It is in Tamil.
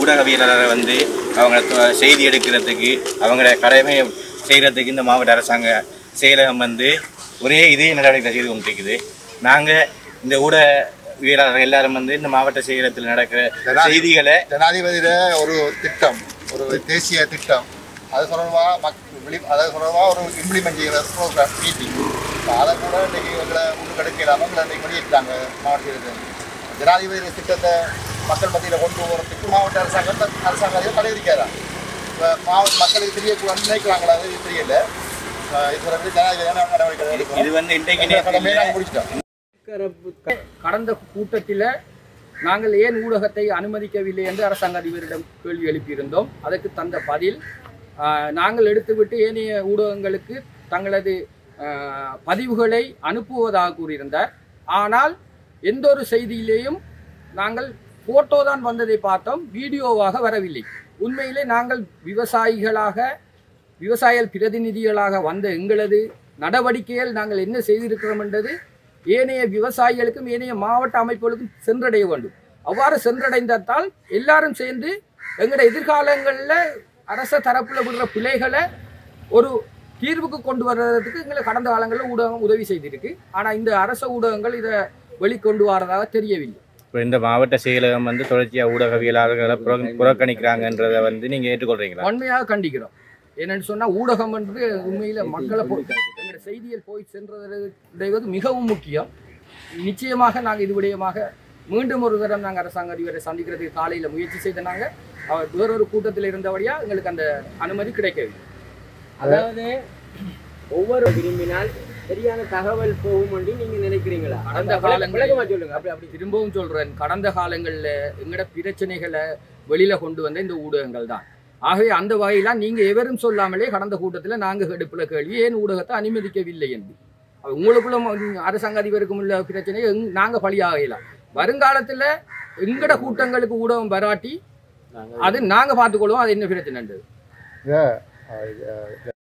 ஊடகவியலாளரை வந்து அவங்க தொ- செய்தி எடுக்கிறதுக்கு அவங்களோட கடமை செய்கிறதுக்கு இந்த மாவட்ட அரசாங்க செயலகம் வந்து ஒரே இதே நடவடிக்கை செய்து கொண்டிருக்குது நாங்கள் இந்த ஊடகவியலாளர் எல்லாரும் வந்து இந்த மாவட்ட செயலகத்தில் நடக்கிற செய்திகளை ஜனாதிபதியில ஒரு திட்டம் ஒரு தேசிய திட்டம் அது சொல்றவா மக் விழி அதை சொல்றவா ஒரு இம்ப்ளிமெண்ட் செய்கிற ப்ரோக்ராம் மீட்டிங் அதை கூட இன்னைக்கு எங்களை முன்னுக்கு இல்லாமல் எங்களை இன்னைக்கு வெளியிட்டாங்க மாவட்ட செயலகத்தில். ஜனாதிபதி திட்டத்தை மக்கள் மத்தியில் கொண்டு போகிறதுக்கு மாவட்ட அரசாங்கம் அரசாங்கம் அதை தடை விதிக்காதா இப்போ மாவட்ட மக்களுக்கு தெரியக்கூடாதுன்னு நினைக்கிறாங்களா அது தெரியல அஹ் இது வந்து ஜனாதிபதி நடவடிக்கை எடுக்கணும். இது வந்து இன்றைக்கு இந்த கடமையை நேற்று நாங்கள் முடிச்சிட்டோம் கடந்த கூட்டத்தில் நாங்கள் ஏன் ஊடகத்தை அனுமதிக்கவில்லை என்று அரசாங்க அதிபரிடம் கேள்வி எழுப்பியிருந்தோம் அதற்கு தந்த பதில் ஆஹ், நாங்கள் எடுத்துவிட்டு ஏனைய ஊடகங்களுக்கு தங்களது ஆஹ், பதிவுகளை அனுப்புவதாக கூறியிருந்தார் ஆனால் எந்த ஒரு செய்தியிலேயும் நாங்கள் போட்டோ தான் வந்ததை பார்த்தோம் வீடியோவாக வரவில்லை உண்மையிலே நாங்கள் விவசாயிகளாக விவசாய பிரதிநிதிகளாக வந்த எங்களது நடவடிக்கைகள் நாங்கள் என்ன செய்திருக்கிறோம் என்றது ஏனைய விவசாயிகளுக்கும் ஏனைய மாவட்ட அமைப்புகளுக்கும் சென்றடைய வேண்டும் அவ்வாறு சென்றடைந்தால் எல்லாரும் சேர்ந்து எங்களோட எதிர்காலங்களில் அரச தரப்புல விடுற பிழைகளை ஒரு தீர்வுக்கு கொண்டு வர்றதுக்கு எங்களை கடந்த காலங்களில் ஊடகம் உதவி செய்திருக்கு ஆனால் இந்த அரச ஊடகங்கள் இதை வெளிக்கொண்டு வரதாக தெரியவில்லை இப்போ இந்த மாவட்ட செயலகம் வந்து தொடர்ச்சியாக ஊடகவியலாளர்களை புற புறக்கணிக்கிறாங்கன்றதை வந்து நீங்கள் ஏற்றுக்கொள்றீங்களா வன்மையாக கண்டிக்கிறோம் என்னன்னு சொன்னா ஊடகம் என்று உண்மையில மக்களை போய் எங்களோட செய்திகள் போய் சென்றடைவது மிகவும் முக்கியம் நிச்சயமாக நாங்கள் இது விடயமாக மீண்டும் ஒரு தரம் நாங்கள் அரசாங்க அதிபரை சந்திக்கிறதுக்கு காலையில் முயற்சி செய்த நாங்கள் அவர் வேறொரு கூட்டத்தில் இருந்தபடியா எங்களுக்கு அந்த அனுமதி கிடைக்கவில்லை அதாவது ஒவ்வொரு விரும்பினால் சரியான தகவல் போகும் என்று நீங்க நினைக்கிறீங்களா கடந்த அந்த காலங்களில் விளக்கமா சொல்லுங்க அப்படி அப்படி திரும்பவும் சொல்றேன் கடந்த காலங்களில் எங்களோட பிரச்சனைகளை வெளியில கொண்டு வந்த இந்த ஊடகங்கள் தான் ஆகவே அந்த வகையில நீங்க எவரும் சொல்லாமலே கடந்த கூட்டத்தில் நாங்க எடுப்புல கேள்வி ஏன் ஊடகத்தை அனுமதிக்கவில்லை என்று அப்ப உங்களுக்குள்ள ம- அரசாங்க அதிபருக்கும் உள்ள பிரச்சனையை எங்- நாங்க பழியாகலாம் வருங்காலத்துல எங்கட கூட்டங்களுக்கு ஊடகம் வராட்டி அது நாங்க பார்த்துக்கொள்வோம் அது என்ன பிரச்சனை இதை